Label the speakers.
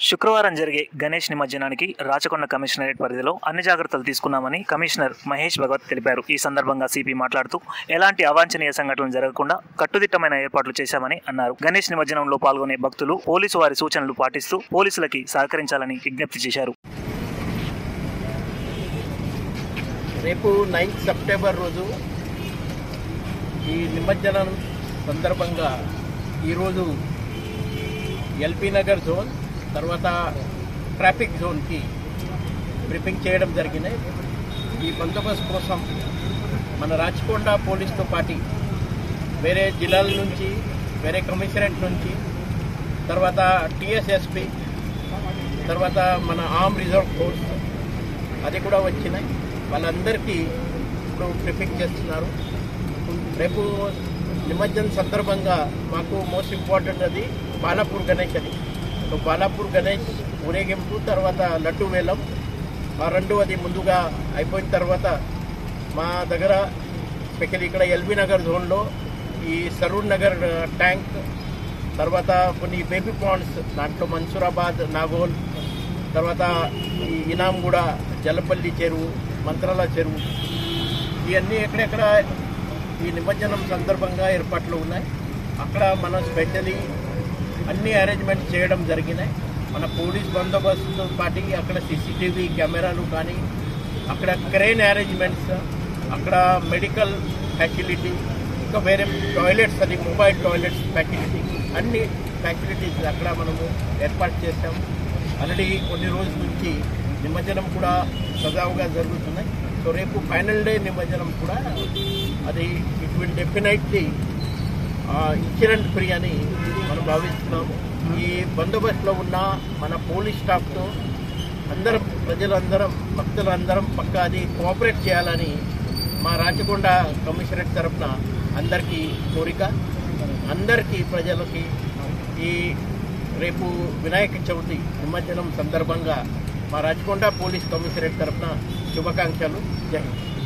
Speaker 1: శుక్రవారం జరిగే గణేష్ నిమజ్జనానికి రాచకొండ కమిషనరేట్ పరిధిలో అన్ని జాగ్రత్తలు తీసుకున్నామని కమిషనర్ మహేష్ భగవత్ తెలిపారు ఈ సందర్భంగా సిపి మాట్లాడుతూ ఎలాంటి అవాంఛనీయ సంఘటనలు జరగకుండా కట్టుదిట్టమైన ఏర్పాట్లు చేశామని అన్నారు గణేష్ నిమజ్జనంలో పాల్గొనే భక్తులు పోలీసు వారి సూచనలు పాటిస్తూ పోలీసులకి సహకరించాలని విజ్ఞప్తి చేశారు
Speaker 2: రేపు నైన్త్ సెప్టెంబర్ రోజు ఈ నిమజ్జనం సందర్భంగా ఈరోజు ఎల్పీ నగర్ జోన్ తర్వాత ట్రాఫిక్ జోన్కి బ్రీఫింగ్ చేయడం జరిగినాయి ఈ బందోబస్తు కోసం మన రాచకొండ పోలీస్తో పాటు వేరే జిల్లాల నుంచి వేరే కమిషనరేట్ నుంచి తర్వాత టిఎస్ఎస్పి తర్వాత మన ఆర్మ్ రిజర్వ్ ఫోర్స్ అది కూడా వచ్చినాయి వాళ్ళందరికీ ఇప్పుడు బ్రీఫింగ్ చేస్తున్నారు రేపు నిమజ్జనం సందర్భంగా మాకు మోస్ట్ ఇంపార్టెంట్ అది బాలాపూర్ గణేష్ అది సో బాలాపూర్ గణేష్ ఊరేగింపు తర్వాత లడ్డు వేలం ఆ రెండు అది ముందుగా అయిపోయిన తర్వాత మా దగ్గర స్పెషల్ ఇక్కడ ఎల్బీ నగర్ జోన్లో ఈ సరూర్ నగర్ ట్యాంక్ తర్వాత కొన్ని బేబీ పాండ్స్ దాంట్లో మన్సూరాబాద్ నాగోల్ తర్వాత ఈ ఇనాంగూడ జలపల్లి చెరువు మంత్రాల చెరువు ఇవన్నీ ఎక్కడెక్కడ ఈ నిమజ్జనం సందర్భంగా ఏర్పాట్లు ఉన్నాయి అక్కడ మనం స్పెషలీ అన్ని అరేంజ్మెంట్స్ చేయడం జరిగినాయి మన పోలీస్ బందోబస్తు పాటి అక్కడ సీసీటీవీ కెమెరాలు కానీ అక్కడ క్రెయిన్ అరేంజ్మెంట్స్ అక్కడ మెడికల్ ఫెసిలిటీ ఇంకా వేరే టాయిలెట్స్ అది మొబైల్ టాయిలెట్స్ ఫెసిలిటీ అన్ని ఫెసిలిటీస్ అక్కడ మనము ఏర్పాటు చేసాము ఆల్రెడీ కొన్ని రోజుల నుంచి నిమజ్జనం కూడా సజావుగా జరుగుతున్నాయి సో రేపు ఫైనల్ డే నిమజ్జనం కూడా అది it will definitely incident free అని మనం భావిస్తున్నాము ఈ బందోబస్తులో ఉన్న మన పోలీస్ స్టాఫ్తో అందరం ప్రజలందరం భక్తులందరం పక్కా అది కోఆపరేట్ చేయాలని మా రాచకొండ కమిషనరేట్ తరఫున అందరికీ కోరిక అందరికీ ప్రజలకి ఈ రేపు వినాయక చవితి నిమజ్జనం సందర్భంగా మా రాచకొండ పోలీస్ కమిషనరేట్ తరఫున శుభాకాంక్షలు జై హింద్.